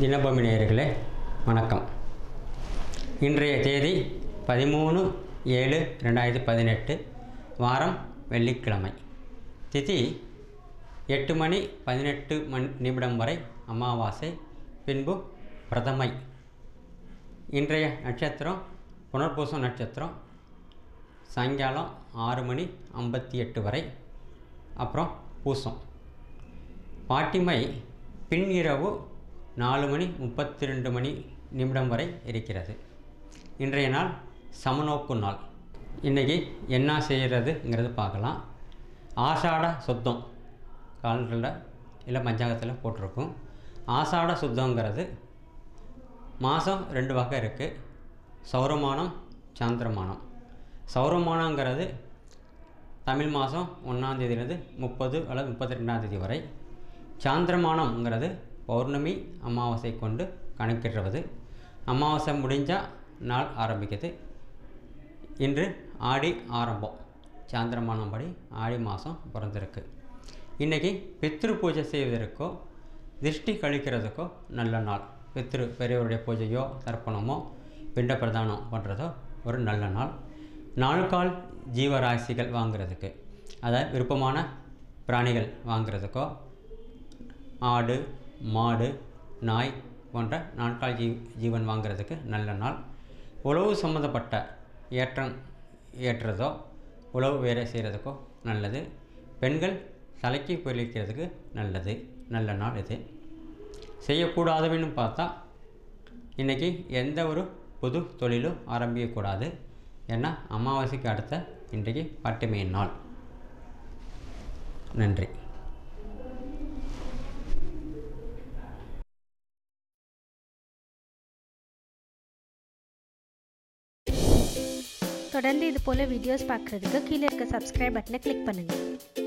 தினபூமி நேயர்களே வணக்கம் இன்றைய தேதி பதிமூணு ஏழு ரெண்டாயிரத்தி பதினெட்டு வாரம் வெள்ளிக்கிழமை திதி எட்டு மணி பதினெட்டு மணி நிமிடம் வரை அமாவாசை பின்பு பிரதமை இன்றைய நட்சத்திரம் புனர்பூசம் நட்சத்திரம் சாயங்காலம் ஆறு மணி ஐம்பத்தி எட்டு வரை அப்புறம் பூசம் பாட்டிமை பின் இரவு நாலு மணி முப்பத்தி ரெண்டு மணி நிமிடம் வரை இருக்கிறது இன்றைய நாள் சமநோக்கு நாள் இன்றைக்கி என்ன செய்கிறதுங்கிறது பார்க்கலாம் ஆஷாட சுத்தம் கால்களில் இல்லை பஞ்சாங்கத்தில் போட்டிருக்கும் ஆஷாட சுத்தங்கிறது மாதம் ரெண்டு வகை இருக்குது சௌரமானம் சாந்திரமானம் சௌரமானங்கிறது தமிழ் மாதம் ஒன்றாந்தேதியிலேருந்து முப்பது அல்லது முப்பத்தி ரெண்டாந்தேதி வரை சாந்திரமானம்ங்கிறது பௌர்ணமி அமாவாசை கொண்டு கணக்கிடுறது அமாவாசை முடிஞ்சால் நாள் ஆரம்பிக்குது இன்று ஆடி ஆரம்பம் சாந்திரமானம் படி ஆடி மாதம் பிறந்திருக்கு இன்றைக்கி பித்ரு பூஜை செய்வதற்கோ திருஷ்டி கழிக்கிறதுக்கோ நல்ல நாள் பித்ரு பெரியவருடைய பூஜையோ தர்ப்பணமோ பிண்ட பிரதானம் பண்ணுறதோ ஒரு நல்ல நாள் நாலுகால் ஜீவராசிகள் வாங்குறதுக்கு அதாவது விருப்பமான பிராணிகள் வாங்குறதுக்கோ ஆடு மாடு நாய் போன்ற நாட்கால் ஜீ ஜீவன் வாங்குறதுக்கு நல்ல நாள் உழவு சம்மந்தப்பட்ட ஏற்றம் ஏற்றுறதோ உழவு வேலை செய்கிறதுக்கோ நல்லது பெண்கள் தலைக்கு பொலிக்கிறதுக்கு நல்லது நல்ல நாள் இது செய்யக்கூடாதுன்னு பார்த்தா இன்றைக்கி எந்த ஒரு புது தொழிலும் ஆரம்பிக்கக்கூடாது ஏன்னா அமாவாசைக்கு அடுத்த இன்றைக்கு பட்டுமை நாள் நன்றி தொடர்ந்து இது போல் வீடியோஸ் பார்க்குறதுக்கு கீழே இருக்க சப்ஸ்கிரைப் பட்டனை கிளிக் பண்ணுங்கள்